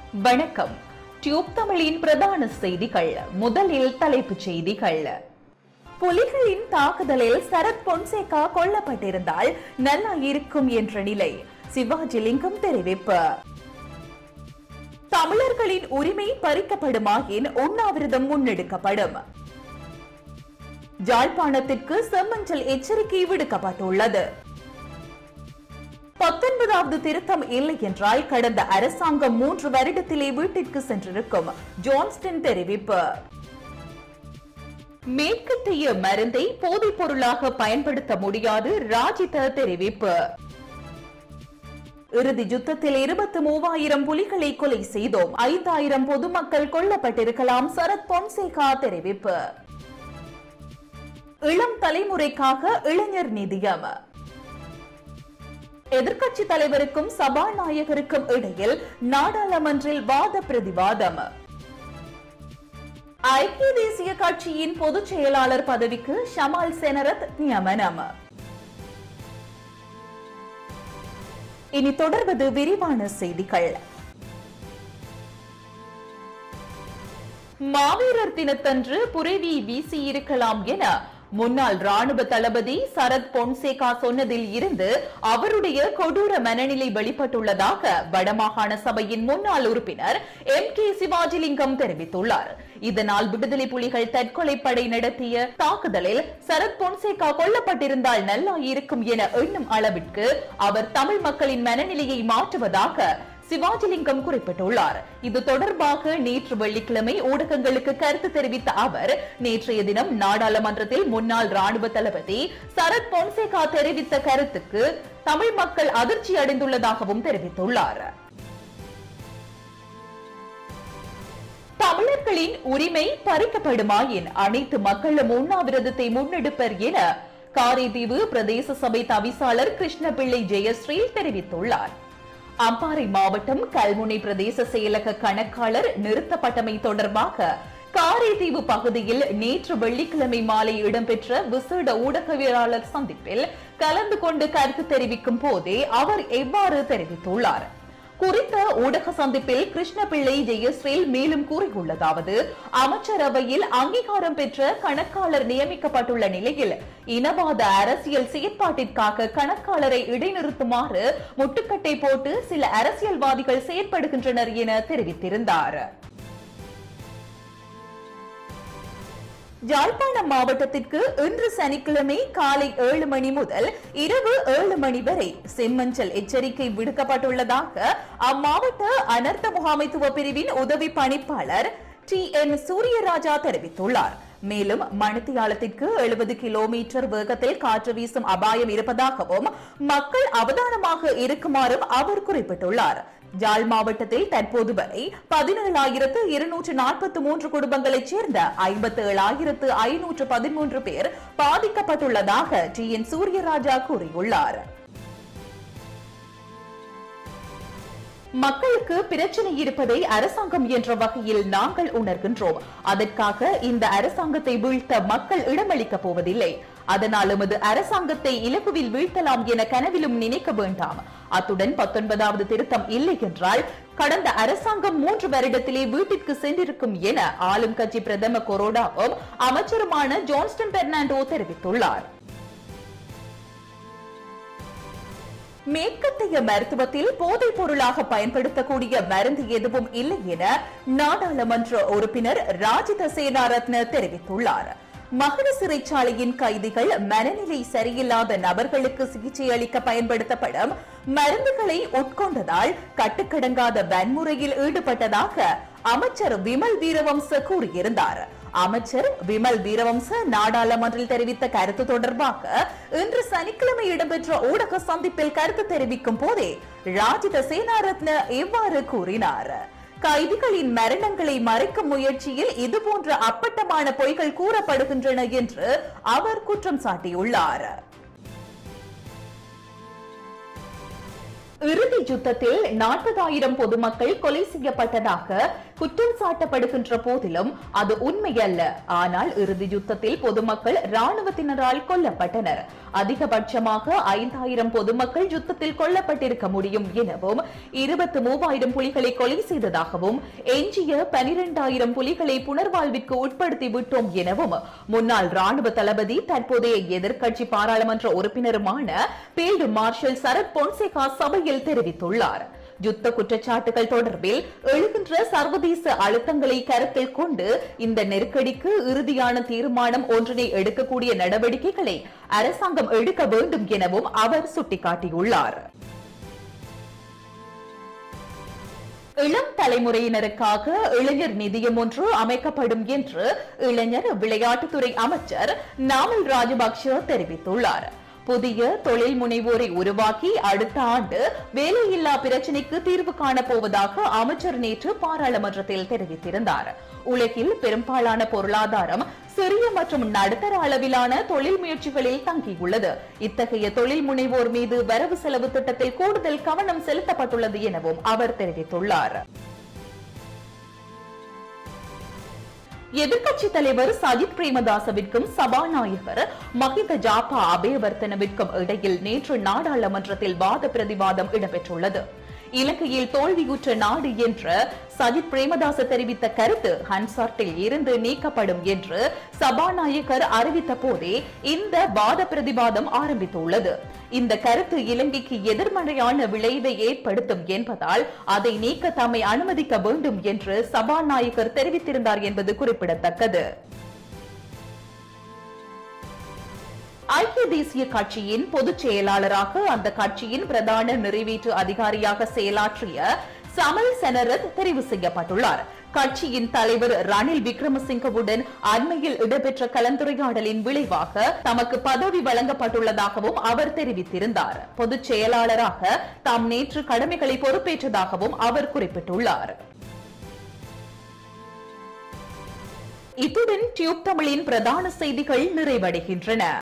வணக்கம் டியூப் தமிழின் பிரதான செய்திகள் முதலில் தலைப்புச் செய்திகள் புலிகளின் தாக்குதலில் சரத் பொன்சேகா கொல்லப்பட்டிருந்தால் நல்லா இருக்கும் என்ற நிலை சிவாஜி லிங்கம் தெரிவிப்பு தமிழர்களின் உரிமை பறிக்கப்படுமாயின் உண்ணாவிரதம் முன்னெடுக்கப்படும் ஜாழ்ப்பாணத்திற்கு செம்மஞ்சள் எச்சரிக்கை விடுக்கப்பட்டுள்ளது பத்தொன்பதாவது திருத்தம் இல்லை என்றால் கடந்த அரசாங்கம் மூன்று வருடத்திலே வீட்டிற்கு சென்றிருக்கும் ஜான்ஸ்டன் தெரிவிப்பு மேற்கத்திய மருந்தை போதைப் பொருளாக பயன்படுத்த முடியாது ராஜித தெரிவிப்பு இறுதி யுத்தத்தில் இருபத்தி மூவாயிரம் புலிகளை கொலை செய்தோம் ஐந்தாயிரம் பொதுமக்கள் கொல்லப்பட்டிருக்கலாம் சரத் பொன்சேகா தெரிவிப்பு இளம் தலைமுறைக்காக இளைஞர் நிதியம் எதிர்க்கட்சி தலைவருக்கும் சபாநாயகருக்கும் இடையில் நாடாளுமன்றில் வாத பிரதிவாதம் ஐக்கிய தேசிய கட்சியின் பொதுச் செயலாளர் பதவிக்கு ஷமால் செனரத் நியமனம் இனி தொடர்வது விரிவான செய்திகள் மாவீரர் தினத்தன்று புரவி வீசியிருக்கலாம் என முன்னாள் ராணுவ தளபதி சரத் பொன்சேகா சொன்னதில் இருந்து அவருடைய கொடூர மனநிலை வெளிப்பட்டுள்ளதாக வடமாகாண சபையின் முன்னாள் உறுப்பினர் எம் கே சிவாஜிலிங்கம் தெரிவித்துள்ளார் இதனால் விடுதலை புலிகள் தற்கொலை படை நடத்திய தாக்குதலில் சரத் பொன்சேகா கொல்லப்பட்டிருந்தால் நல்லா இருக்கும் என எண்ணும் அளவிற்கு அவர் தமிழ் மக்களின் மனநிலையை மாற்றுவதாக சிவாஜிலிங்கம் குறிப்பிட்டுள்ளார் இது தொடர்பாக நேற்று வெள்ளிக்கிழமை ஊடகங்களுக்கு கருத்து தெரிவித்த அவர் நேற்றைய தினம் நாடாளுமன்றத்தில் முன்னாள் ராணுவ தளபதி சரத் பொன்சேகா தெரிவித்த கருத்துக்கு தமிழ் மக்கள் அதிர்ச்சி அடைந்துள்ளதாகவும் தெரிவித்துள்ளார் தமிழர்களின் உரிமை பறிக்கப்படுமாயின் அனைத்து மக்களும் உண்ணாவிரதத்தை முன்னெடுப்பர் என காரைதீவு பிரதேச சபை தவிசாளர் கிருஷ்ணபிள்ளை ஜெயஸ்ரீ தெரிவித்துள்ளார் அம்பாறை மாவட்டம் கல்முனை பிரதேச செயலக கணக்காளர் நிறுத்தப்பட்டமை தொடர்பாக காரைதீவு பகுதியில் நேற்று வெள்ளிக்கிழமை மாலை இடம்பெற்ற விசேட ஊடகவியலாளர் சந்திப்பில் கலந்து கொண்டு கருத்து தெரிவிக்கும் போதே அவர் எவ்வாறு தெரிவித்துள்ளார் குறித்த ஊடக சந்திப்பில் கிருஷ்ணபிள்ளை ஜெயஸ்ரீல் மேலும் கூறியுள்ளதாவது அமைச்சரவையில் அங்கீகாரம் பெற்ற கணக்காளர் நியமிக்கப்பட்டுள்ள நிலையில் இனவாத அரசியல் செயற்பாட்டிற்காக கணக்காளரை இடைநிறுத்துமாறு முட்டுக்கட்டை போட்டு சில அரசியல்வாதிகள் செயற்படுகின்றனர் என தெரிவித்திருந்தார் யாழ்ப்பாணம் மாவட்டத்திற்கு இன்று சனிக்கிழமை காலை ஏழு மணி முதல் இரவு ஏழு மணி வரை செம்மஞ்சள் எச்சரிக்கை விடுக்கப்பட்டுள்ளதாக அம்மாவட்ட அனர்த்த முகாமைத்துவ பிரிவின் உதவி பணிப்பாளர் டி என் சூரியராஜா தெரிவித்துள்ளார் மேலும் மணித்தியாலத்திற்கு எழுபது கிலோமீட்டர் வேகத்தில் காற்று வீசும் அபாயம் இருப்பதாகவும் மக்கள் அவதானமாக இருக்குமாறும் அவர் குறிப்பிட்டுள்ளார் ஜாழ் மாவட்டத்தில் தற்போது வரை பதினேழாயிரத்து இருநூற்று நாற்பத்தி மூன்று குடும்பங்களைச் சேர்ந்த ஐம்பத்தி ஏழாயிரத்து ஐநூற்று பதிமூன்று பேர் பாதிக்கப்பட்டுள்ளதாக டி என் சூரியராஜா கூறியுள்ளார் மக்களுக்கு பிரச்சனை இருப்பதை அரசாங்கம் என்ற வகையில் நாங்கள் உணர்கின்றோம் அதற்காக இந்த அரசாங்கத்தை வீழ்த்த மக்கள் இடமளிக்கப் போவதில்லை அதனால் எமது அரசாங்கத்தை இலகுவில் வீழ்த்தலாம் என கனவிலும் நினைக்க வேண்டாம் அத்துடன் பத்தொன்பதாவது திருத்தம் இல்லை என்றால் கடந்த அரசாங்கம் மூன்று வருடத்திலே வீட்டிற்கு சென்றிருக்கும் என ஆளும் கட்சி பிரதம கொரோடாவும் அமைச்சருமான ஜான்ஸ்டன் பெர்னாண்டோ தெரிவித்துள்ளார் மேற்கத்திய மருத்துவத்தில் போதைப் பொருளாக பயன்படுத்தக்கூடிய மருந்து எதுவும் இல்லை என நாடாளுமன்ற உறுப்பினர் ராஜித சேனாரத்ன தெரிவித்துள்ளார் மகர சிறைச்சாலையின் கைதிகள் மனநிலை சரியில்லாத நபர்களுக்கு சிகிச்சை அளிக்க பயன்படுத்தப்படும் மருந்துகளை உட்கொண்டதால் கட்டுக்கடங்காத வன்முறையில் ஈடுபட்டதாக அமைச்சர் விமல் வீரவம்ச கூறியிருந்தார் அமைச்சர் விமல் வீரவம்ச நாடாளுமன்றில் தெரிவித்த கருத்து தொடர்பாக இன்று சனிக்கிழமை இடம்பெற்ற ஊடக சந்திப்பில் கருத்து தெரிவிக்கும் போதே ராஜித சேனாரத்ன இவ்வாறு கூறினார் கைதிகளின் மரணங்களை மறைக்கும் முயற்சியில் இதுபோன்ற அப்பட்டமான பொய்கள் கூறப்படுகின்றன என்று அவர் குற்றம் சாட்டியுள்ளார் இறுதி யுத்தத்தில் நாற்பதாயிரம் பொதுமக்கள் கொலை செய்யப்பட்டதாக குற்றம் சாட்டப்படுகின்ற போதிலும் அது உண்மையல்ல ஆனால் இறுதி யுத்தத்தில் பொதுமக்கள் ராணுவத்தினரால் கொல்லப்பட்டனர் அதிகபட்சமாக ஐந்தாயிரம் பொதுமக்கள் யுத்தத்தில் கொல்லப்பட்டிருக்க முடியும் எனவும் இருபத்தி மூவாயிரம் புலிகளை கொலை செய்ததாகவும் எஞ்சிய பனிரெண்டாயிரம் புலிகளை புனர்வாழ்விற்கு உட்படுத்தி விட்டோம் எனவும் முன்னாள் ராணுவ தளபதி தற்போதைய எதிர்க்கட்சி பாராளுமன்ற உறுப்பினருமான பீல்டு மார்ஷல் சரத் பொன்சேகா சபையில் தெரிவித்துள்ளார் யுத்த குற்றச்சாட்டுகள் தொடர்பில் எழுகின்ற சர்வதேச அழுத்தங்களை கருத்தில் கொண்டு இந்த நெருக்கடிக்கு இறுதியான தீர்மானம் ஒன்றினை எடுக்கக்கூடிய நடவடிக்கைகளை அரசாங்கம் எடுக்க வேண்டும் எனவும் அவர் சுட்டிக்காட்டியுள்ளார் இளம் தலைமுறையினருக்காக இளைஞர் நிதியம் ஒன்று அமைக்கப்படும் என்று இளைஞர் விளையாட்டுத்துறை அமைச்சர் நாமல் ராஜபக்ஷ தெரிவித்துள்ளார் புதிய தொழில் முனைவோரை உருவாக்கி அடுத்த ஆண்டு வேலையில்லா பிரச்சினைக்கு தீர்வு காணப் போவதாக அமைச்சர் நேற்று பாராளுமன்றத்தில் தெரிவித்திருந்தார் உலகில் பெரும்பாலான பொருளாதாரம் சிறிய மற்றும் நடுத்தர அளவிலான தொழில் முயற்சிகளில் தங்கியுள்ளது இத்தகைய தொழில் முனைவோர் மீது வரவு செலவு திட்டத்தில் கூடுதல் கவனம் செலுத்தப்பட்டுள்ளது எனவும் அவர் தெரிவித்துள்ளார் எதிர்க்கட்சி தலைவர் சஜித் பிரேமதாசவிற்கும் சபாநாயகர் மஹிந்த ஜாபா அபேவர்த்தனவிற்கும் இடையில் நேற்று நாடாளுமன்றத்தில் வாத பிரதிவாதம் இடம்பெற்றுள்ளது இலங்கையில் தோல்வியுற்ற நாடு என்ற சஜித் பிரேமதாச தெரிவித்த கருத்து ஹன்சார்ட்டில் இருந்து நீக்கப்படும் என்று சபாநாயகர் அறிவித்த போதே இந்த வாத பிரதிவாதம் ஆரம்பித்துள்ளது இந்த கருத்து இலங்கைக்கு எதிர்மறையான விளைவை ஏற்படுத்தும் என்பதால் அதை நீக்க தம்மை அனுமதிக்க வேண்டும் என்று சபாநாயகர் தெரிவித்திருந்தார் என்பது குறிப்பிடத்தக்கது ஐக்கிய தேசிய கட்சியின் பொதுச் செயலாளராக அந்த கட்சியின் பிரதான நிறைவேற்று அதிகாரியாக செயலாற்றிய சமல் செனரத் தெரிவு செய்யப்பட்டுள்ளார் கட்சியின் தலைவர் ரணில் விக்ரமசிங்கவுடன் அண்மையில் இடம்பெற்ற கலந்துரையாடலின் விளைவாக தமக்கு பதவி வழங்கப்பட்டுள்ளதாகவும் அவர் தெரிவித்திருந்தார் பொதுச் செயலாளராக தாம் நேற்று கடமைகளை பொறுப்பேற்றதாகவும் அவர் குறிப்பிட்டுள்ளார் இத்துடன் டியூப் தமிழின் பிரதான செய்திகள் நிறைவடைகின்றன